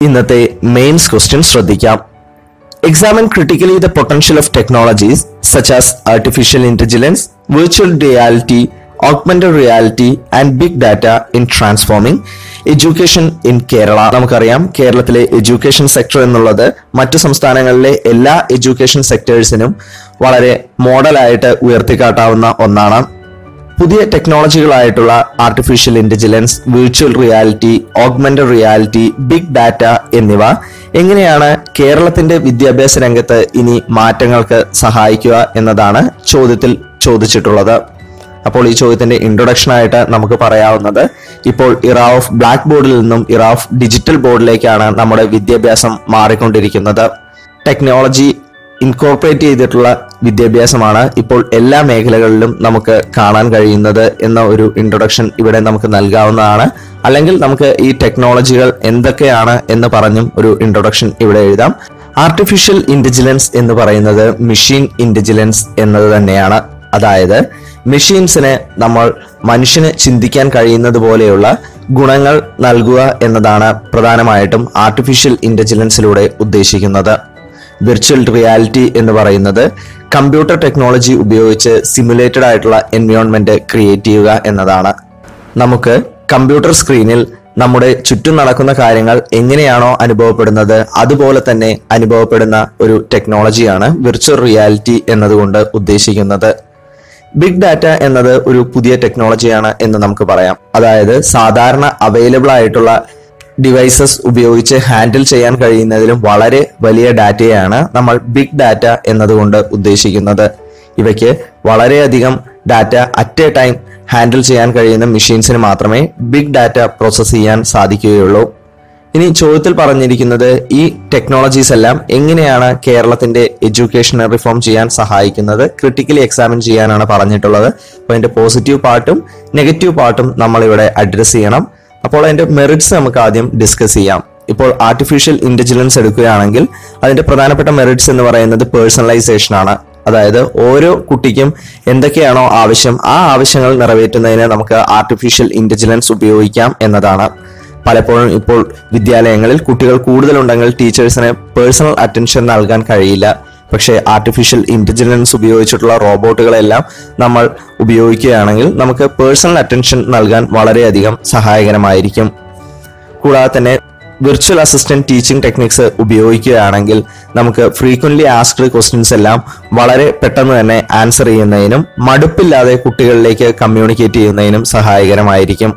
ഇന്നത്തെ mains question ശ്രദ്ധിക്കാം Examine critically the potential of technologies such as artificial intelligence, virtual reality, augmented reality, and big data in transforming education in Kerala. നമുക്കറിയാം കേരളത്തിലെ education sector എന്നുള്ളത് മറ്റു സംസ്ഥാനങ്ങളിലെ എല്ലാ education സെക്ടേഴ്സിനും വളരെ മോഡലായിട്ട് ഉയർത്തിക്കാട്ടാവുന്ന ഒന്നാണ് പുതിയ ടെക്നോളജികളായിട്ടുള്ള artificial intelligence virtual reality augmented reality big data എന്നിവ എങ്ങനെയാണ് കേരളത്തിന്റെ വിദ്യാഭ്യാസ രംഗത്ത് ഇനി മാറ്റങ്ങൾക്ക് സഹായിക്കുക എന്നതാണ് ചോദ്യത്തിൽ ചോദിച്ചിട്ടുള്ളത് അപ്പോൾ ഈ ചോദ്യത്തിന്റെ ഇൻട്രൊഡക്ഷൻ ആയിട്ട് നമുക്ക് പറയാവുന്നത് ഇപ്പോൾ ഇറ ഓഫ് ബ്ലാക്ക് ബോർഡിൽ നിന്നും ഇറ ഓഫ് ഡിജിറ്റൽ ബോർഡിലേക്കാണ് നമ്മുടെ വിദ്യാഭ്യാസം മാറിക്കൊണ്ടിരിക്കുന്നത് ടെക്നോളജി ഇൻകോർപ്പറേറ്റ് ചെയ്തിട്ടുള്ള വിദ്യാഭ്യാസമാണ് ഇപ്പോൾ എല്ലാ മേഖലകളിലും നമുക്ക് കാണാൻ കഴിയുന്നത് എന്ന ഒരു ഇൻട്രൊഡക്ഷൻ ഇവിടെ നമുക്ക് നൽകാവുന്നതാണ് അല്ലെങ്കിൽ നമുക്ക് ഈ ടെക്നോളജികൾ എന്തൊക്കെയാണ് എന്ന് പറഞ്ഞും ഒരു ഇൻട്രൊഡക്ഷൻ ഇവിടെ എഴുതാം ആർട്ടിഫിഷ്യൽ ഇന്റലിജൻസ് എന്ന് പറയുന്നത് മെഷീൻ ഇന്റലിജൻസ് എന്നത് തന്നെയാണ് അതായത് മെഷീൻസിന് നമ്മൾ മനുഷ്യന് ചിന്തിക്കാൻ കഴിയുന്നത് പോലെയുള്ള ഗുണങ്ങൾ നൽകുക എന്നതാണ് പ്രധാനമായിട്ടും ആർട്ടിഫിഷ്യൽ ഇന്റലിജൻസിലൂടെ ഉദ്ദേശിക്കുന്നത് വിർച്വൽ റിയാലിറ്റി എന്ന് പറയുന്നത് കമ്പ്യൂട്ടർ ടെക്നോളജി ഉപയോഗിച്ച് സിമുലേറ്റഡ് ആയിട്ടുള്ള എൻവയോൺമെന്റ് ക്രിയേറ്റ് ചെയ്യുക എന്നതാണ് നമുക്ക് കമ്പ്യൂട്ടർ സ്ക്രീനിൽ നമ്മുടെ ചുറ്റും നടക്കുന്ന കാര്യങ്ങൾ എങ്ങനെയാണോ അനുഭവപ്പെടുന്നത് അതുപോലെ തന്നെ അനുഭവപ്പെടുന്ന ഒരു ടെക്നോളജിയാണ് വിർച്വൽ റിയാലിറ്റി എന്നതുകൊണ്ട് ഉദ്ദേശിക്കുന്നത് ബിഗ് ഡാറ്റ എന്നത് ഒരു പുതിയ ടെക്നോളജിയാണ് എന്ന് നമുക്ക് പറയാം അതായത് സാധാരണ അവൈലബിൾ ആയിട്ടുള്ള ഡിവൈസസ് ഉപയോഗിച്ച് ഹാൻഡിൽ ചെയ്യാൻ കഴിയുന്നതിലും വളരെ വലിയ ഡാറ്റയാണ് നമ്മൾ ബിഗ് ഡാറ്റ എന്നതുകൊണ്ട് ഉദ്ദേശിക്കുന്നത് ഇവയ്ക്ക് വളരെയധികം data at a time handle ചെയ്യാൻ കഴിയുന്ന മെഷീൻസിന് മാത്രമേ ബിഗ് ഡാറ്റ പ്രോസസ്സ് ചെയ്യാൻ സാധിക്കുകയുള്ളൂ ഇനി ചോദ്യത്തിൽ പറഞ്ഞിരിക്കുന്നത് ഈ ടെക്നോളജീസ് എല്ലാം എങ്ങനെയാണ് കേരളത്തിന്റെ എഡ്യൂക്കേഷനെ റിഫോം ചെയ്യാൻ സഹായിക്കുന്നത് ക്രിട്ടിക്കലി എക്സാമിൻ ചെയ്യാനാണ് പറഞ്ഞിട്ടുള്ളത് അപ്പോൾ അതിന്റെ പോസിറ്റീവ് പാർട്ടും നെഗറ്റീവ് പാർട്ടും നമ്മൾ ഇവിടെ അഡ്രസ് ചെയ്യണം അപ്പോൾ അതിന്റെ മെറിറ്റ്സ് നമുക്ക് ആദ്യം ഡിസ്കസ് ചെയ്യാം ഇപ്പോൾ ആർട്ടിഫിഷ്യൽ ഇന്റലിജൻസ് എടുക്കുകയാണെങ്കിൽ അതിന്റെ പ്രധാനപ്പെട്ട മെറിറ്റ്സ് എന്ന് പറയുന്നത് പേഴ്സണലൈസേഷൻ ആണ് അതായത് ഓരോ കുട്ടിക്കും എന്തൊക്കെയാണോ ആവശ്യം ആ ആവശ്യങ്ങൾ നിറവേറ്റുന്നതിന് നമുക്ക് ആർട്ടിഫിഷ്യൽ ഇന്റലിജൻസ് ഉപയോഗിക്കാം എന്നതാണ് പലപ്പോഴും ഇപ്പോൾ വിദ്യാലയങ്ങളിൽ കുട്ടികൾ കൂടുതലുണ്ടെങ്കിൽ ടീച്ചേഴ്സിന് പേഴ്സണൽ അറ്റൻഷൻ നൽകാൻ കഴിയില്ല പക്ഷേ ആർട്ടിഫിഷ്യൽ ഇന്റലിജൻസ് ഉപയോഗിച്ചിട്ടുള്ള റോബോട്ടുകളെല്ലാം നമ്മൾ ഉപയോഗിക്കുകയാണെങ്കിൽ നമുക്ക് പേഴ്സണൽ അറ്റൻഷൻ നൽകാൻ വളരെയധികം സഹായകരമായിരിക്കും കൂടാതെ തന്നെ വിർച്വൽ അസിസ്റ്റന്റ് ടീച്ചിങ് ടെക്നിക്സ് ഉപയോഗിക്കുകയാണെങ്കിൽ നമുക്ക് ഫ്രീക്വൻലി ആസ്ക്ഡ് ക്വസ്റ്റ്യൻസ് എല്ലാം വളരെ പെട്ടെന്ന് തന്നെ ആൻസർ ചെയ്യുന്നതിനും മടുപ്പില്ലാതെ കുട്ടികളിലേക്ക് കമ്മ്യൂണിക്കേറ്റ് ചെയ്യുന്നതിനും സഹായകരമായിരിക്കും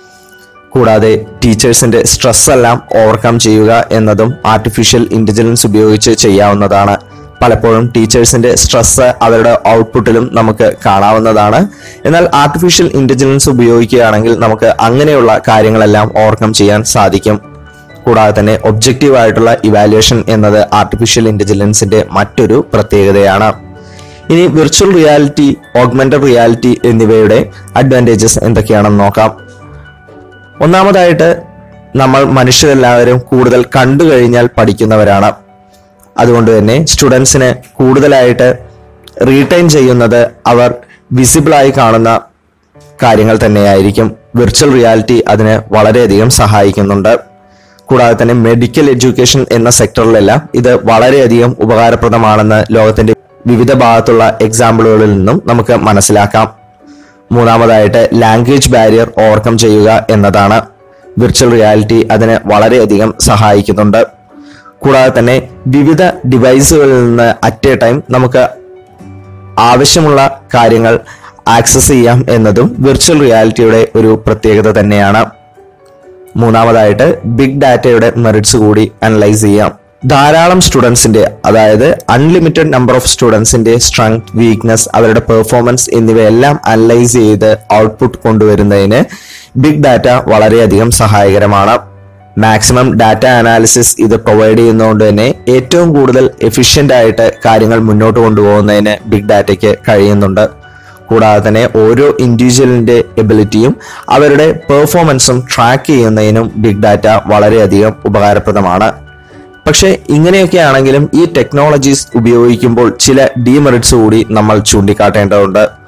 കൂടാതെ ടീച്ചേഴ്സിന്റെ സ്ട്രെസ് എല്ലാം ഓവർകം ചെയ്യുക എന്നതും ആർട്ടിഫിഷ്യൽ ഇന്റലിജൻസ് ഉപയോഗിച്ച് ചെയ്യാവുന്നതാണ് പലപ്പോഴും ടീച്ചേഴ്സിന്റെ സ്ട്രെസ് അവരുടെ ഔട്ട്പുട്ടിലും നമുക്ക് കാണാവുന്നതാണ് എന്നാൽ ആർട്ടിഫിഷ്യൽ ഇന്റലിജൻസ് ഉപയോഗിക്കുകയാണെങ്കിൽ നമുക്ക് അങ്ങനെയുള്ള കാര്യങ്ങളെല്ലാം ഓവർകം ചെയ്യാൻ സാധിക്കും കൂടാതെ തന്നെ ഒബ്ജക്റ്റീവ് ആയിട്ടുള്ള ഇവാലുവേഷൻ എന്നത് ആർട്ടിഫിഷ്യൽ ഇന്റലിജൻസിന്റെ മറ്റൊരു പ്രത്യേകതയാണ് ഇനി വിർച്വൽ റിയാലിറ്റി ഓഗ്മെന്റഡ് റിയാലിറ്റി എന്നിവയുടെ അഡ്വാൻറ്റേജസ് എന്തൊക്കെയാണെന്ന് നോക്കാം ഒന്നാമതായിട്ട് നമ്മൾ മനുഷ്യരെല്ലാവരും കൂടുതൽ കണ്ടു കഴിഞ്ഞാൽ പഠിക്കുന്നവരാണ് അതുകൊണ്ട് തന്നെ സ്റ്റുഡൻസിന് കൂടുതലായിട്ട് റീറ്റൈൻ ചെയ്യുന്നത് അവർ വിസിബിളായി കാണുന്ന കാര്യങ്ങൾ തന്നെയായിരിക്കും വിർച്വൽ റിയാലിറ്റി അതിന് വളരെയധികം സഹായിക്കുന്നുണ്ട് കൂടാതെ തന്നെ മെഡിക്കൽ എഡ്യൂക്കേഷൻ എന്ന സെക്ടറിലെല്ലാം ഇത് വളരെയധികം ഉപകാരപ്രദമാണെന്ന് ലോകത്തിന്റെ വിവിധ ഭാഗത്തുള്ള എക്സാമ്പിളുകളിൽ നിന്നും നമുക്ക് മനസ്സിലാക്കാം മൂന്നാമതായിട്ട് ലാംഗ്വേജ് ബാരിയർ ഓവർകം ചെയ്യുക എന്നതാണ് വിർച്വൽ റിയാലിറ്റി അതിന് വളരെയധികം സഹായിക്കുന്നുണ്ട് കൂടാതെ തന്നെ വിവിധ ഡിവൈസുകളിൽ നിന്ന് അറ്റ് എ ടൈം നമുക്ക് ആവശ്യമുള്ള കാര്യങ്ങൾ ആക്സസ് ചെയ്യാം എന്നതും വിർച്വൽ റിയാലിറ്റിയുടെ ഒരു പ്രത്യേകത തന്നെയാണ് മൂന്നാമതായിട്ട് ബിഗ് ഡാറ്റയുടെ മെറിറ്റ്സ് കൂടി അനലൈസ് ചെയ്യാം ധാരാളം സ്റ്റുഡൻസിന്റെ അതായത് അൺലിമിറ്റഡ് നമ്പർ ഓഫ് സ്റ്റുഡൻസിന്റെ സ്ട്രെങ്ത് വീക്ക്നെസ് അവരുടെ പെർഫോമൻസ് എന്നിവയെല്ലാം അനലൈസ് ചെയ്ത് ഔട്ട്പുട്ട് കൊണ്ടുവരുന്നതിന് ബിഗ് ഡാറ്റ വളരെയധികം സഹായകരമാണ് മാക്സിമം ഡാറ്റ അനാലിസിസ് ഇത് പ്രൊവൈഡ് ചെയ്യുന്നതുകൊണ്ട് തന്നെ ഏറ്റവും കൂടുതൽ എഫിഷ്യന്റ് ആയിട്ട് കാര്യങ്ങൾ മുന്നോട്ട് കൊണ്ടുപോകുന്നതിന് ബിഗ് ഡാറ്റയ്ക്ക് കഴിയുന്നുണ്ട് കൂടാതെ തന്നെ ഓരോ ഇൻഡിവിജ്വലിന്റെ എബിലിറ്റിയും അവരുടെ പെർഫോമൻസും ട്രാക്ക് ചെയ്യുന്നതിനും ബിഗ് ഡാറ്റ വളരെയധികം ഉപകാരപ്രദമാണ് പക്ഷേ ഇങ്ങനെയൊക്കെ ആണെങ്കിലും ഈ ടെക്നോളജീസ് ഉപയോഗിക്കുമ്പോൾ ചില ഡിമെറിറ്റ്സ് കൂടി നമ്മൾ ചൂണ്ടിക്കാട്ടേണ്ടതുണ്ട്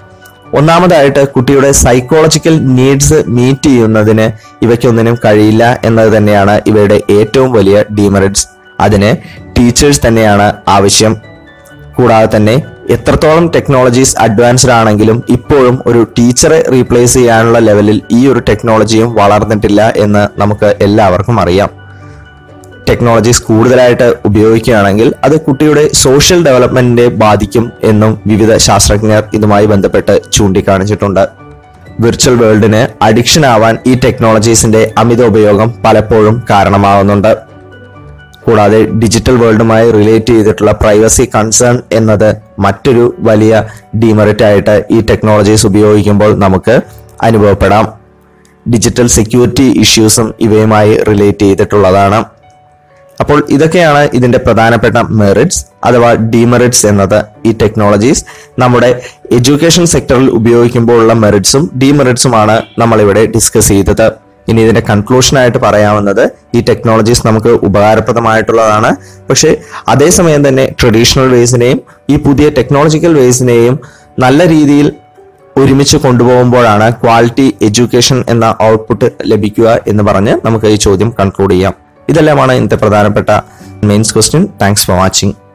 ഒന്നാമതായിട്ട് കുട്ടിയുടെ സൈക്കോളജിക്കൽ നീഡ്സ് മീറ്റ് ചെയ്യുന്നതിന് ഇവയ്ക്കൊന്നിനും കഴിയില്ല എന്നത് തന്നെയാണ് ഇവയുടെ ഏറ്റവും വലിയ ഡീമെറിറ്റ്സ് അതിന് ടീച്ചേഴ്സ് തന്നെയാണ് ആവശ്യം കൂടാതെ തന്നെ എത്രത്തോളം ടെക്നോളജീസ് അഡ്വാൻസ്ഡ് ആണെങ്കിലും ഇപ്പോഴും ഒരു ടീച്ചറെ റീപ്ലേസ് ചെയ്യാനുള്ള ലെവലിൽ ഈ ഒരു ടെക്നോളജിയും വളർന്നിട്ടില്ല എന്ന് നമുക്ക് എല്ലാവർക്കും അറിയാം ടെക്നോളജീസ് കൂടുതലായിട്ട് ഉപയോഗിക്കുകയാണെങ്കിൽ അത് കുട്ടിയുടെ സോഷ്യൽ ഡെവലപ്മെന്റിനെ ബാധിക്കും എന്നും വിവിധ ശാസ്ത്രജ്ഞർ ഇതുമായി ബന്ധപ്പെട്ട് ചൂണ്ടിക്കാണിച്ചിട്ടുണ്ട് വിർച്വൽ വേൾഡിന് അഡിക്ഷൻ ആവാൻ ഈ ടെക്നോളജീസിന്റെ അമിത ഉപയോഗം പലപ്പോഴും കാരണമാകുന്നുണ്ട് കൂടാതെ ഡിജിറ്റൽ വേൾഡുമായി റിലേറ്റ് ചെയ്തിട്ടുള്ള പ്രൈവസി കൺസേൺ എന്നത് മറ്റൊരു വലിയ ഡിമെറിറ്റ് ആയിട്ട് ഈ ടെക്നോളജീസ് ഉപയോഗിക്കുമ്പോൾ നമുക്ക് അനുഭവപ്പെടാം ഡിജിറ്റൽ സെക്യൂരിറ്റി ഇഷ്യൂസും ഇവയുമായി റിലേറ്റ് ചെയ്തിട്ടുള്ളതാണ് അപ്പോൾ ഇതൊക്കെയാണ് ഇതിന്റെ പ്രധാനപ്പെട്ട മെറിറ്റ്സ് അഥവാ ഡിമെറിറ്റ്സ് എന്നത് ഈ ടെക്നോളജീസ് നമ്മുടെ എഡ്യൂക്കേഷൻ സെക്ടറിൽ ഉപയോഗിക്കുമ്പോഴുള്ള മെറിറ്റ്സും ഡിമെറിറ്റ്സുമാണ് നമ്മളിവിടെ ഡിസ്കസ് ചെയ്തത് ഇനി ഇതിന്റെ കൺക്ലൂഷൻ ആയിട്ട് പറയാവുന്നത് ഈ ടെക്നോളജീസ് നമുക്ക് ഉപകാരപ്രദമായിട്ടുള്ളതാണ് പക്ഷേ അതേസമയം തന്നെ ട്രഡീഷണൽ വേസിനെയും ഈ പുതിയ ടെക്നോളജിക്കൽ വേസിനെയും നല്ല രീതിയിൽ ഒരുമിച്ച് കൊണ്ടുപോകുമ്പോഴാണ് ക്വാളിറ്റി എഡ്യൂക്കേഷൻ എന്ന ഔട്ട്പുട്ട് ലഭിക്കുക എന്ന് പറഞ്ഞ് നമുക്ക് ഈ ചോദ്യം കൺക്ലൂഡ് ചെയ്യാം ഇതെല്ലാമാണ് ഇന്നത്തെ പ്രധാനപ്പെട്ട mains question thanks for watching